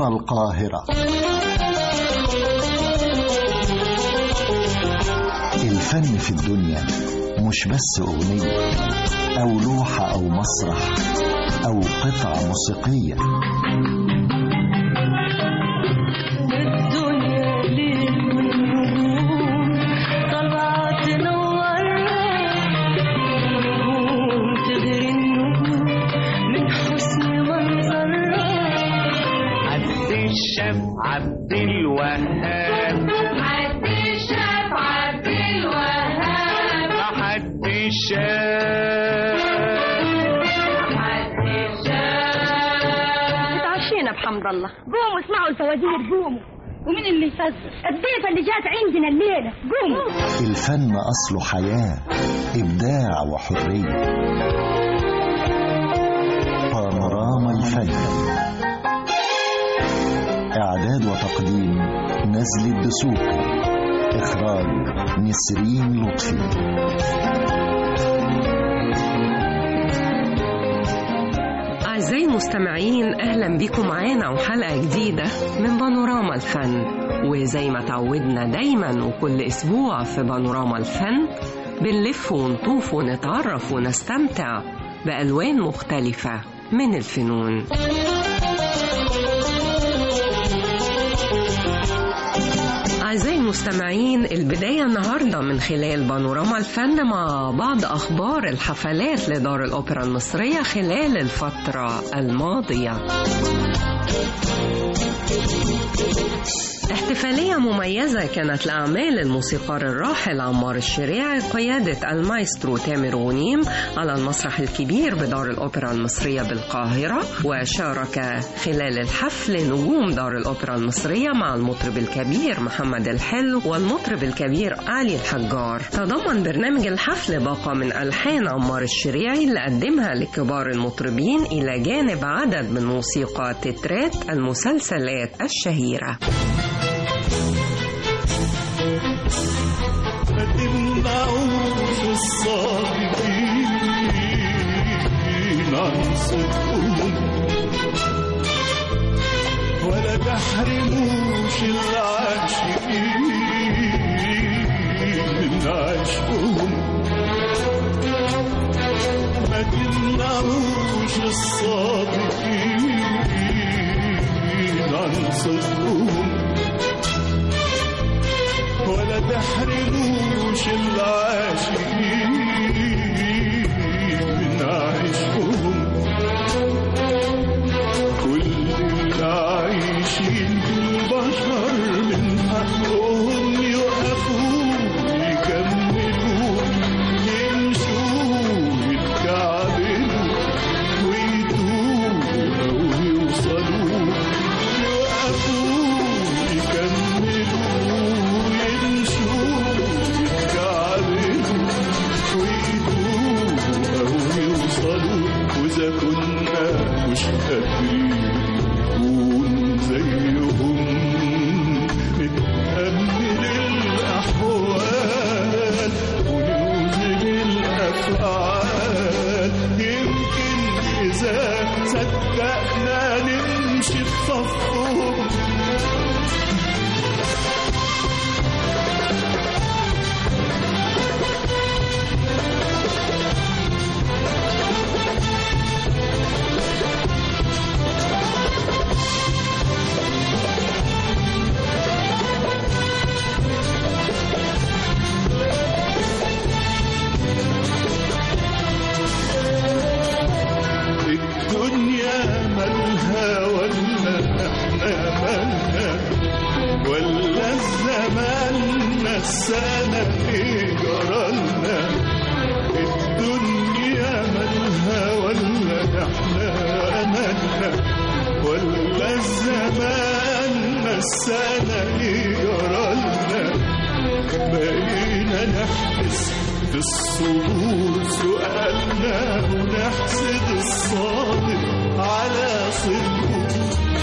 بانوراما القاهرة الفن في الدنيا مش بس أغنية أو لوحة أو مسرح أو قطعة موسيقية الدنيا ليل والنجوم طالعة تنورنا نجوم تغري النجوم من حسن منظرها عبد الشاف عبد الوهاب عبد الشاف عبد الوهاب حد الشاف عبد الشاف اتعشينا بحمد الله قوموا اسمعوا الفوازير قوموا ومين اللي يفزر الضيفة اللي جات عندنا الليلة قوموا الفن أصله حياة إبداع وحرية بانوراما الفن إعداد وتقديم نزل الدسوقي إخراج نسرين لطفي أعزائي المستمعين أهلا بكم معانا وحلقة جديدة من بانوراما الفن وزي ما تعودنا دايما وكل أسبوع في بانوراما الفن بنلف ونطوف ونتعرف ونستمتع بألوان مختلفة من الفنون أعزائي المستمعين البداية النهاردة من خلال بانوراما الفن مع بعض أخبار الحفلات لدار الأوبرا المصرية خلال الفترة الماضية احتفالية مميزة كانت لأعمال الموسيقار الراحل عمار الشريعي قيادة المايسترو تامر غنيم على المسرح الكبير بدار الأوبرا المصرية بالقاهرة وشارك خلال الحفل نجوم دار الأوبرا المصرية مع المطرب الكبير محمد الحلو والمطرب الكبير علي الحجار تضمن برنامج الحفل باقة من ألحان عمار الشريعي اللي قدمها لكبار المطربين إلى جانب عدد من موسيقى تترات المسلسلات الشهيرة ما تمنعوش الصادقين عن صدقهم ولا تحرموش العاشقين من عشقهم ما تمنعوش الصادقين عن صدقهم ولا تحرموش العاشقين من عشقهم كل اللي عايشين البشر من حقهم يقفوا يكملوا يمشوا يتكعبلوا ويدوبوا أو يوصلوا يقفوا يكملوا يمشوا يتكعبلوا ويدوبوا أو يوصلوا وإذا كنا مش قادرين نكون زيهم نتأمل الأحوال ونوزن الأفعال يمكن إذا صدقنا نمشي بصفهم الدنيا مالها ولا احنا مالها ولا الزمان نسانا ايه جرالنا الدنيا مالها ولا احنا مالها ولا الزمان نسانا ايه جرالنا بقينا نحبس في الصدور سؤالنا ونحسد الصادق على صدقه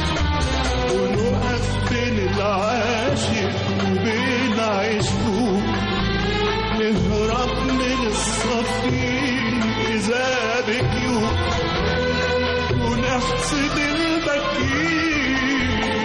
ونقف بين العاشق وبين عشقه نهرب من الصفين إذا بكيوا ونحسد البكين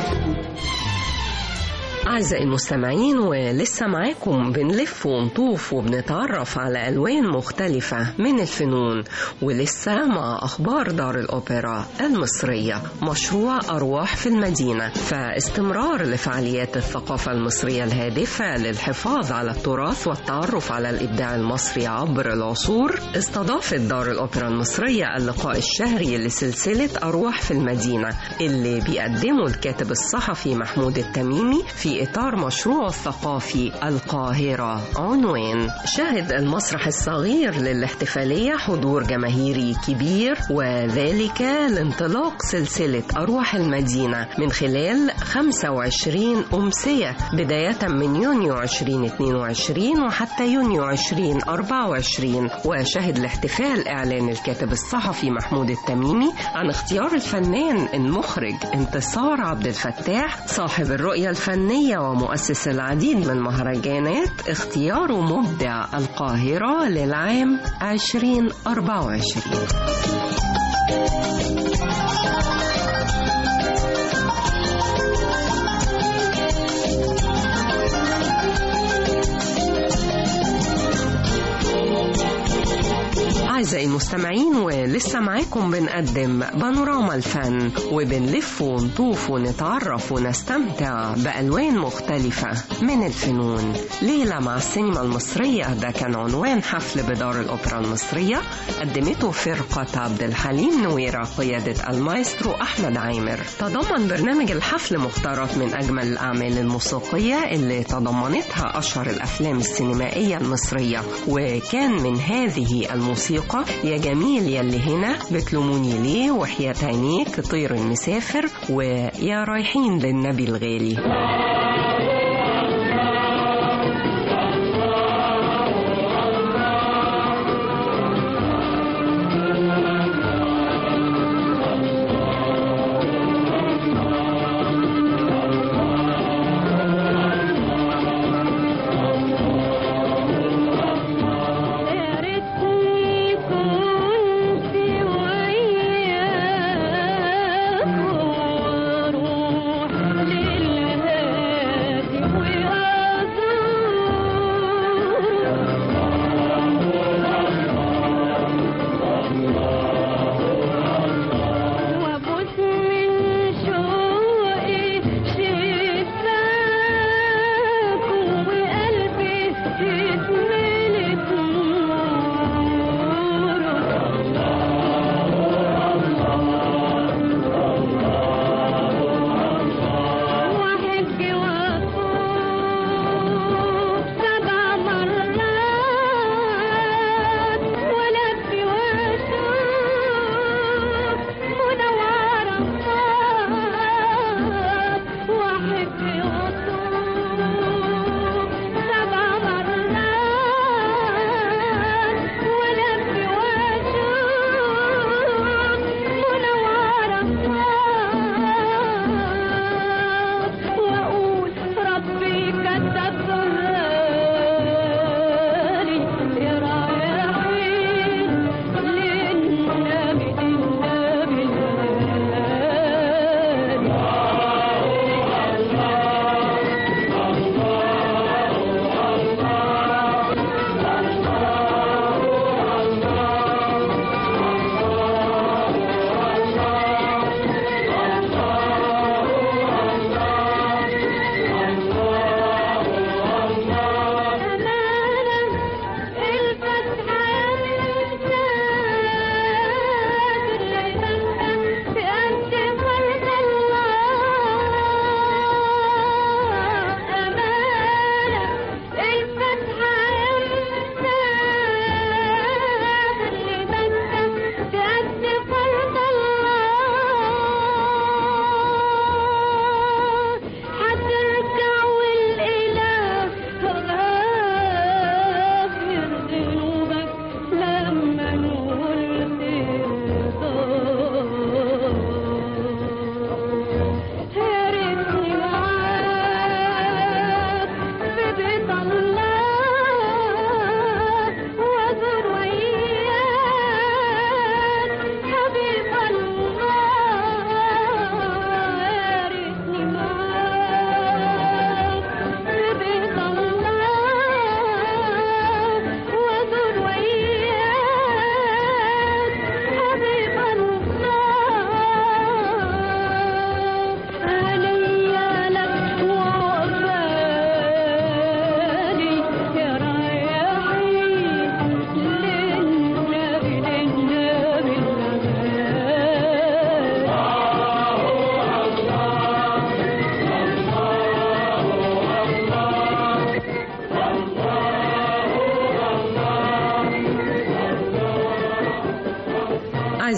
أعزائي المستمعين ولسه معاكم بنلف ونطوف وبنتعرف على ألوان مختلفة من الفنون ولسه مع أخبار دار الأوبرا المصرية مشروع أرواح في المدينة فاستمرار لفعاليات الثقافة المصرية الهادفة للحفاظ على التراث والتعرف على الإبداع المصري عبر العصور استضافت دار الأوبرا المصرية اللقاء الشهري لسلسلة أرواح في المدينة اللي بيقدمه الكاتب الصحفي محمود التميمي في إطار مشروع الثقافي القاهرة عنوان شهد المسرح الصغير للاحتفالية حضور جماهيري كبير وذلك لانطلاق سلسلة أرواح المدينة من خلال 25 أمسية بداية من يونيو 2022 وحتى يونيو 2024 وشهد الاحتفال إعلان الكاتب الصحفي محمود التميمي عن اختيار الفنان المخرج انتصار عبد الفتاح صاحب الرؤية الفنية ومؤسس العديد من مهرجانات اختياره مبدع القاهرة للعام 2024 أعزائي المستمعين ولسه معاكم بنقدم بانوراما الفن وبنلف ونطوف ونتعرف ونستمتع بألوان مختلفة من الفنون ليلة مع السينما المصرية ده كان عنوان حفل بدار الأوبرا المصرية قدمته فرقة عبد الحليم نويرة قيادة المايسترو أحمد عامر تضمن برنامج الحفل مختارات من أجمل الأعمال الموسيقية اللي تضمنتها أشهر الأفلام السينمائية المصرية وكان من هذه الموسيقى يا جميل يلي هنا بتلوموني ليه وحياة عينيك طير المسافر ويا رايحين للنبي الغالي يا ريتني كنت وياك واروح للهادي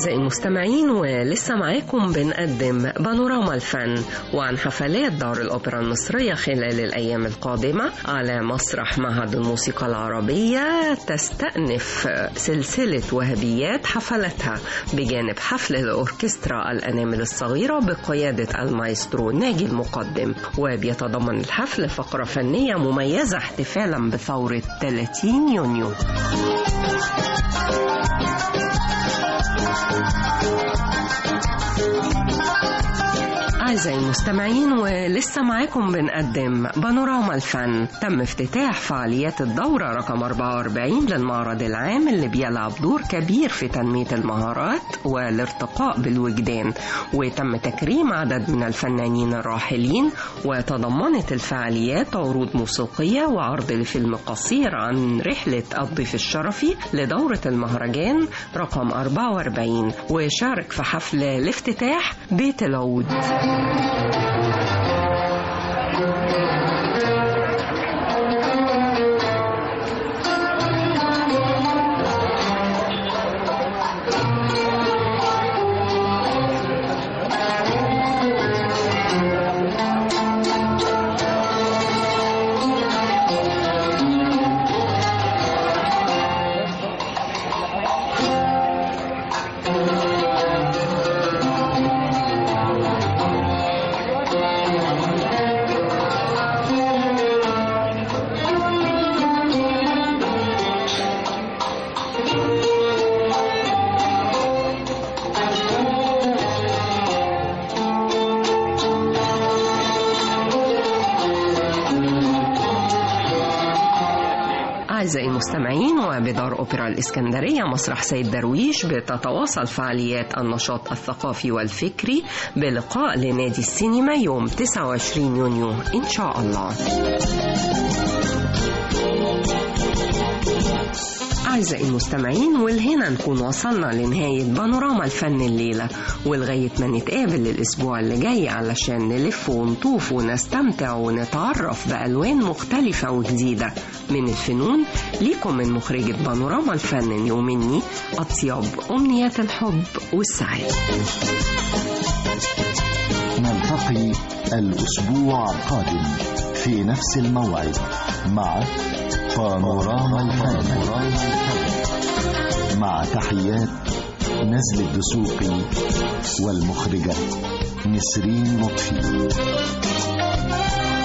أعزائي المستمعين ولسه معاكم بنقدم بانوراما الفن وعن حفلات دار الأوبرا المصرية خلال الأيام القادمة على مسرح معهد الموسيقى العربية تستأنف سلسلة وهبيات حفلتها بجانب حفل الأوركسترا الأنامل الصغيرة بقيادة المايسترو ناجي المقدم وبيتضمن الحفل فقرة فنية مميزة احتفالا بثورة 30 يونيو أعزائي المستمعين ولسه معاكم بنقدم بانوراما الفن تم افتتاح فعاليات الدورة رقم 44 للمعرض العام اللي بيلعب دور كبير في تنمية المهارات والارتقاء بالوجدان وتم تكريم عدد من الفنانين الراحلين وتضمنت الفعاليات عروض موسيقية وعرض لفيلم قصير عن رحلة الضيف الشرفي لدورة المهرجان رقم 44 وشارك في حفل الافتتاح بيت العود أعزائي المستمعين وبدار أوبرا الإسكندرية مسرح سيد درويش بتتواصل فعاليات النشاط الثقافي والفكري بلقاء لنادي السينما يوم 29 يونيو إن شاء الله أعزائي المستمعين والهنا نكون وصلنا لنهاية بانوراما الفن الليلة ولغاية ما نتقابل الأسبوع اللي جاي علشان نلف ونطوف ونستمتع ونتعرف بألوان مختلفة وجديدة من الفنون ليكم من مخرجة بانوراما الفن ومني أطيب أمنيات الحب والسعادة نلتقي الأسبوع القادم في نفس الموعد مع بانوراما الفن مع تحيات نزل الدسوقي والمخرجة نسرين لطفي